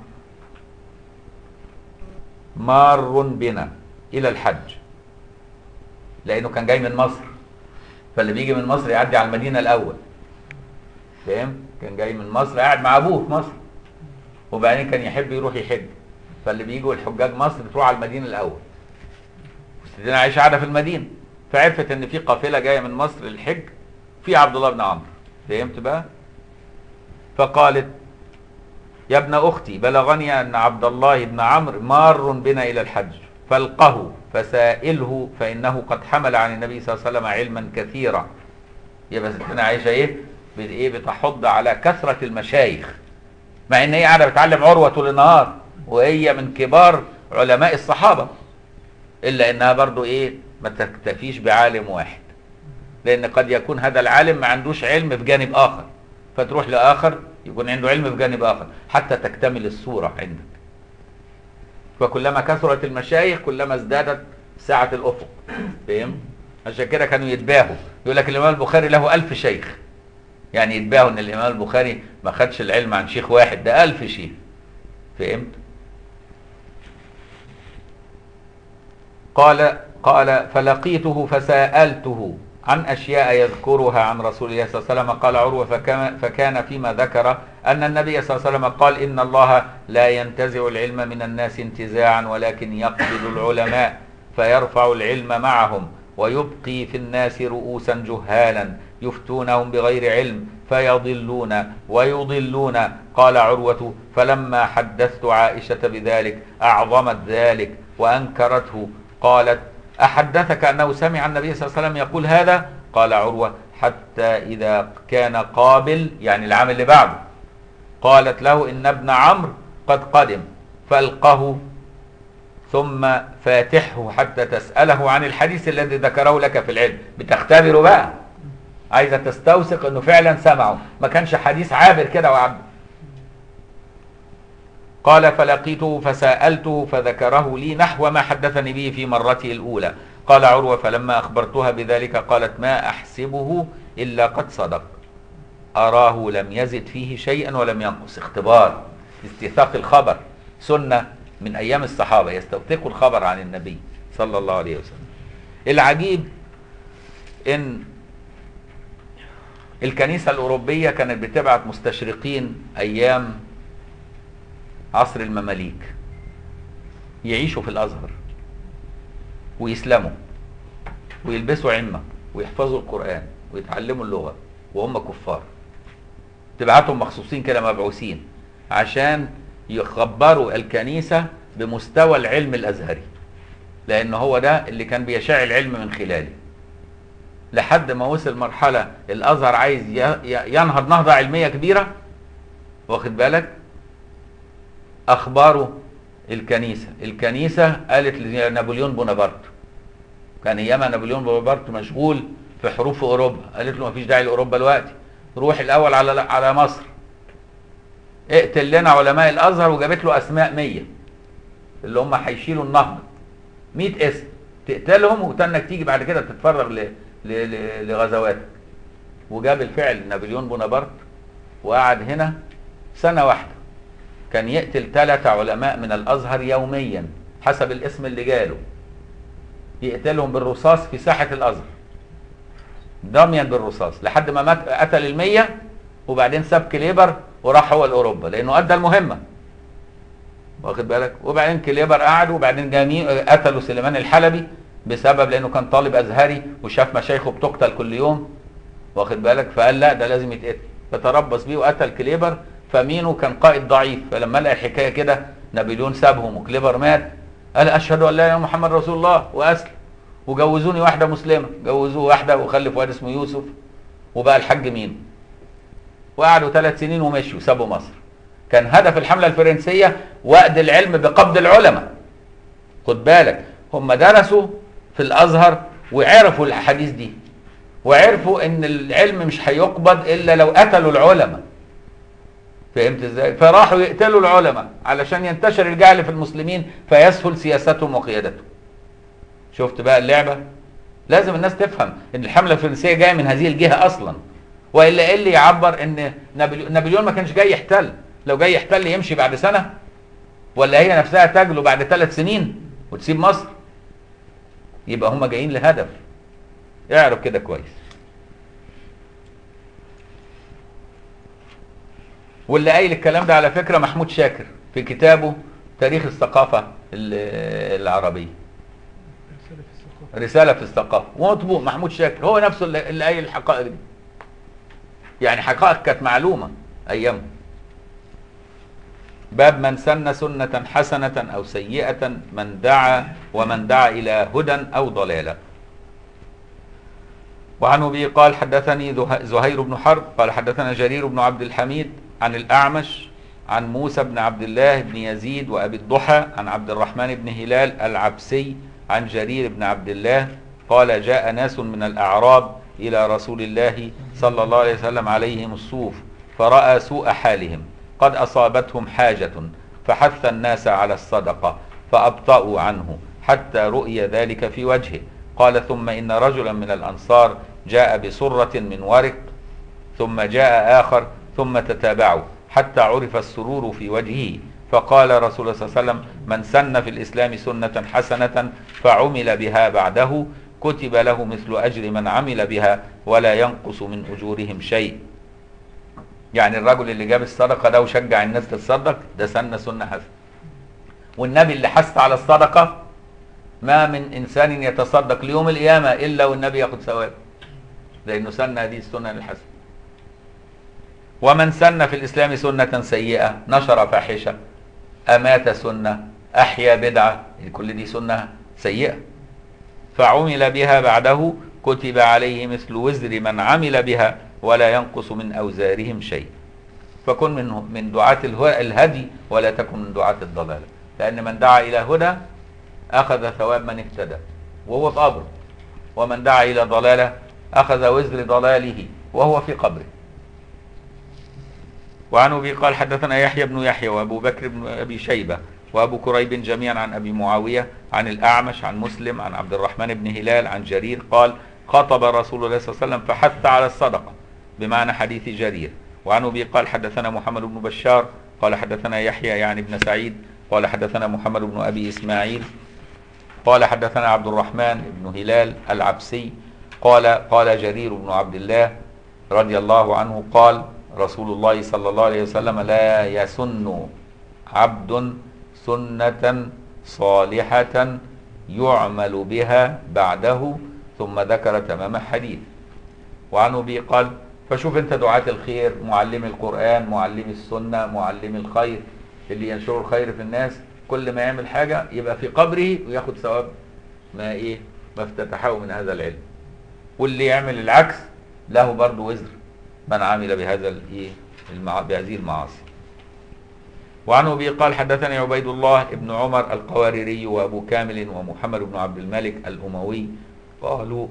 مار بنا إلى الحج لأنه كان جاي من مصر فاللي بيجي من مصر يعدي على المدينة الأول فاهم؟ كان جاي من مصر قاعد مع أبوه في مصر وبعدين كان يحب يروح يحج فاللي بيجوا الحجاج مصر بتروح على المدينة الأول وستنا عايشة قاعدة في المدينة فعرفت ان في قافله جايه من مصر للحج في عبد الله بن عمرو فهمت بقى فقالت يا ابن اختي بلغني ان عبد الله بن عمرو مار بنا الى الحج فالقه فسائله فانه قد حمل عن النبي صلى الله عليه وسلم علما كثيرا يبقى ستنا عائشه ايه ايه بتحض على كثره المشايخ مع ان هي قاعده بتعلم عروه طول النهار وهي من كبار علماء الصحابه الا انها برضو ايه ما تكتفيش بعالم واحد لان قد يكون هذا العالم ما عندوش علم في جانب اخر فتروح لاخر يكون عنده علم في جانب اخر حتى تكتمل الصوره عندك وكلما كثرت المشايخ كلما ازدادت سعه الافق فهم عشان كده كانوا يتباهوا يقول لك الامام البخاري له ألف شيخ يعني يتباهوا ان الامام البخاري ما خدش العلم عن شيخ واحد ده ألف شيخ فهمت قال قال فلقيته فسألته عن أشياء يذكرها عن رسول الله صلى الله عليه وسلم قال عروة فكان, فكان فيما ذكر أن النبي صلى الله عليه وسلم قال إن الله لا ينتزع العلم من الناس انتزاعا ولكن يقبض العلماء فيرفع العلم معهم ويبقي في الناس رؤوسا جهالا يفتونهم بغير علم فيضلون ويضلون قال عروة فلما حدثت عائشة بذلك أعظمت ذلك وأنكرته قالت أحدثك أنه سمع النبي صلى الله عليه وسلم يقول هذا قال عروة حتى إذا كان قابل يعني العام اللي بعده قالت له إن ابن عمرو قد قدم فالقه ثم فاتحه حتى تسأله عن الحديث الذي ذكره لك في العلم بتختبره بقى عايزة تستوثق انه فعلا سمعه ما كانش حديث عابر كده وعبد قال فلقيته فسألته فذكره لي نحو ما حدثني به في مرته الأولى قال عروة فلما أخبرتها بذلك قالت ما أحسبه إلا قد صدق أراه لم يزد فيه شيئا ولم ينقص اختبار استيثاق الخبر سنة من أيام الصحابة يستوثقوا الخبر عن النبي صلى الله عليه وسلم العجيب إن الكنيسة الأوروبية كانت بتبعت مستشرقين أيام عصر المماليك يعيشوا في الأزهر ويسلموا ويلبسوا عمة ويحفظوا القرآن ويتعلموا اللغة وهم كفار تبعتهم مخصوصين كده مبعوثين عشان يخبروا الكنيسة بمستوى العلم الأزهري لأن هو ده اللي كان بيشاع العلم من خلاله لحد ما وصل مرحلة الأزهر عايز ينهض نهضة علمية كبيرة واخد بالك أخباره الكنيسة الكنيسة قالت لنابليون بونابرت كان أيامها نابليون بونابرت مشغول في حروب في أوروبا قالت له مفيش داعي لأوروبا دلوقتي روح الأول على على مصر اقتل لنا علماء الأزهر وجابت له أسماء مية اللي هم هيشيلوا النهضة 100 اسم تقتلهم وتنك تيجي بعد كده تتفرغ ل... ل... ل... لغزواتك وجاب الفعل نابليون بونابرت وقعد هنا سنة واحدة كان يقتل ثلاثة علماء من الأزهر يوميا حسب الاسم اللي جاله يقتلهم بالرصاص في ساحة الأزهر دميا بالرصاص لحد ما مات قتل المية وبعدين ساب كليبر وراح هو لأوروبا لأنه أدى المهمة واخد بالك وبعدين كليبر قعد وبعدين جميع قتلوا سليمان الحلبي بسبب لأنه كان طالب أزهري وشاف مشايخه بتقتل كل يوم واخد بالك فقال لا ده لازم يتقتل فتربص بيه وقتل كليبر فمينو كان قائد ضعيف فلما لقى الحكايه كده نابليون سابهم وكليبر مات قال اشهد ان لا اله الا محمد رسول الله واسلم وجوزوني واحده مسلمه جوزوه واحده وخلف واد اسمه يوسف وبقى الحاج مينو وقعدوا ثلاث سنين ومشوا وسابوا مصر كان هدف الحمله الفرنسيه وقد العلم بقبض العلماء خد بالك هم درسوا في الازهر وعرفوا الاحاديث دي وعرفوا ان العلم مش هيقبض الا لو قتلوا العلماء فهمت ازاي فراحوا يقتلوا العلماء علشان ينتشر الجهل في المسلمين فيسهل سياستهم وقيادتهم شفت بقى اللعبه لازم الناس تفهم ان الحمله الفرنسيه جايه من هذه الجهه اصلا والا ايه اللي يعبر ان نابليون ما كانش جاي يحتل لو جاي يحتل يمشي بعد سنه ولا هي نفسها تجلو بعد ثلاث سنين وتسيب مصر يبقى هم جايين لهدف اعرف كده كويس واللي قايل الكلام ده على فكره محمود شاكر في كتابه تاريخ الثقافه العربيه رساله في الثقافه ومطبوع محمود شاكر هو نفسه اللي قايل الحقائق دي يعني حقائق كانت معلومه ايامه باب من سن سنة حسنة أو سيئة من دعا ومن دعا إلى هدى أو ضلالة وعن أبي قال حدثني زهير بن حرب قال حدثنا جرير بن عبد الحميد عن الأعمش عن موسى بن عبد الله بن يزيد وأبي الضحى عن عبد الرحمن بن هلال العبسي عن جرير بن عبد الله قال جاء ناس من الأعراب إلى رسول الله صلى الله عليه وسلم عليهم الصوف فرأى سوء حالهم قد أصابتهم حاجة فحث الناس على الصدقة فأبطأوا عنه حتى رؤي ذلك في وجهه قال ثم إن رجلا من الأنصار جاء بصرة من ورق ثم جاء آخر ثم تتابعوا حتى عرف السرور في وجهه فقال رسول الله صلى الله عليه وسلم من سن في الإسلام سنة حسنة فعمل بها بعده كتب له مثل أجر من عمل بها ولا ينقص من أجورهم شيء يعني الرجل اللي جاب الصدقة ده وشجع الناس تتصدق ده سن سنة حسنة والنبي اللي حث على الصدقة ما من إنسان يتصدق ليوم القيامة إلا والنبي ياخد ثواب لأنه سن هذه السنة الحسنة ومن سن في الإسلام سنة سيئة نشر فاحشة أمات سنة أحيا بدعة كل دي سنة سيئة فعمل بها بعده كتب عليه مثل وزر من عمل بها ولا ينقص من أوزارهم شيء فكن من من دعاة الهدي ولا تكن من دعاة الضلالة لأن من دعا إلى هدى أخذ ثواب من اهتدى وهو في قبره ومن دعا إلى ضلالة أخذ وزر ضلاله وهو في قبره وعن أبي قال حدثنا يحيى بن يحيى وأبو بكر بن أبي شيبة وأبو كريب جميعا عن أبي معاوية عن الأعمش عن مسلم عن عبد الرحمن بن هلال عن جرير قال خطب رسول الله صلى الله عليه وسلم فحث على الصدقة بمعنى حديث جرير وعن أبي قال حدثنا محمد بن بشار قال حدثنا يحيى يعني بن سعيد قال حدثنا محمد بن أبي إسماعيل قال حدثنا عبد الرحمن بن هلال العبسي قال قال جرير بن عبد الله رضي الله عنه قال رسول الله صلى الله عليه وسلم لا يسن عبد سنة صالحة يعمل بها بعده ثم ذكر تمام الحديث وعن أبي قال فشوف انت دعاة الخير معلم القرآن معلم السنة معلم الخير اللي ينشر الخير في الناس كل ما يعمل حاجة يبقى في قبره وياخد ثواب ما ايه ما افتتحه من هذا العلم واللي يعمل العكس له برضه وزر من عمل بهذا الايه المع... بهذه المعاصي وعن ابي قال حدثني عبيد الله بن عمر القواريري وابو كامل ومحمد بن عبد الملك الاموي قالوا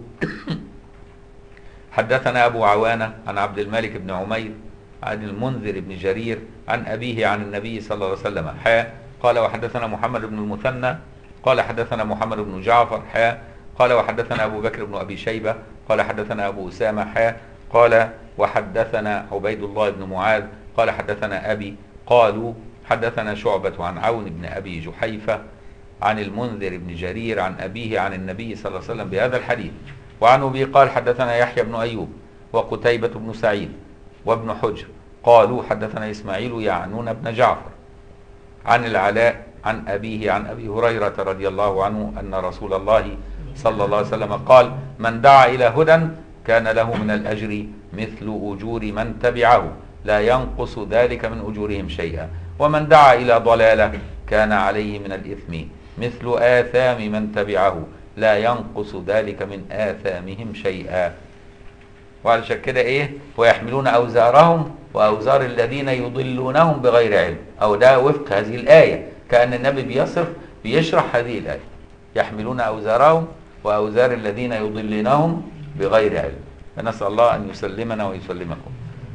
حدثنا ابو عوانه عن عبد الملك بن عمير عن المنذر بن جرير عن ابيه عن النبي صلى الله عليه وسلم حاء قال وحدثنا محمد بن المثنى قال حدثنا محمد بن جعفر حاء قال وحدثنا ابو بكر بن ابي شيبه قال حدثنا ابو اسامه حاء قال وحدثنا عبيد الله بن معاذ قال حدثنا ابي قالوا حدثنا شعبة عن عون بن أبي جحيفة عن المنذر بن جرير عن أبيه عن النبي صلى الله عليه وسلم بهذا الحديث وعن أبي قال حدثنا يحيى بن أيوب وقتيبة بن سعيد وابن حجر قالوا حدثنا إسماعيل يعنون بن جعفر عن العلاء عن أبيه عن أبي هريرة رضي الله عنه أن رسول الله صلى الله عليه وسلم قال من دعا إلى هدى كان له من الأجر مثل أجور من تبعه لا ينقص ذلك من أجورهم شيئا ومن دعا إلى ضلالة كان عليه من الإثم مثل آثام من تبعه لا ينقص ذلك من آثامهم شيئا وعلشان كده إيه ويحملون أوزارهم وأوزار الذين يضلونهم بغير علم أو ده وفق هذه الآية كأن النبي بيصف بيشرح هذه الآية يحملون أوزارهم وأوزار الذين يضلونهم بغير علم فنسأل الله أن يسلمنا ويسلمكم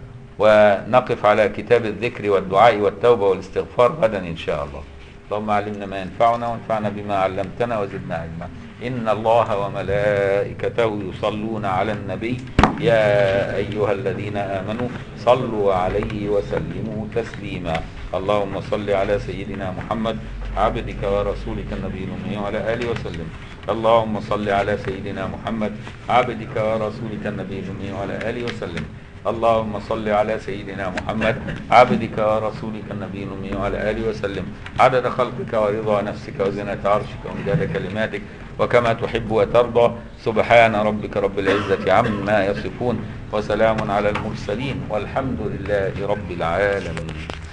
ونقف على كتاب الذكر والدعاء والتوبة والاستغفار غدا إن شاء الله اللهم علمنا ما ينفعنا وانفعنا بما علمتنا وزدنا علما إن الله وملائكته يصلون على النبي يا أيها الذين آمنوا صلوا عليه وسلموا تسليما اللهم صل على سيدنا محمد عبدك ورسولك النبي الأمي وعلى آله وسلم اللهم صل على سيدنا محمد عبدك ورسولك النبي الأمي وعلى آله وسلم اللهم صل على سيدنا محمد عبدك ورسولك النبي الأمي وعلى آله وسلم عدد خلقك ورضا نفسك وزنة عرشك ومداد كلماتك وكما تحب وترضى سبحان ربك رب العزة عما يصفون وسلام على المرسلين والحمد لله رب العالمين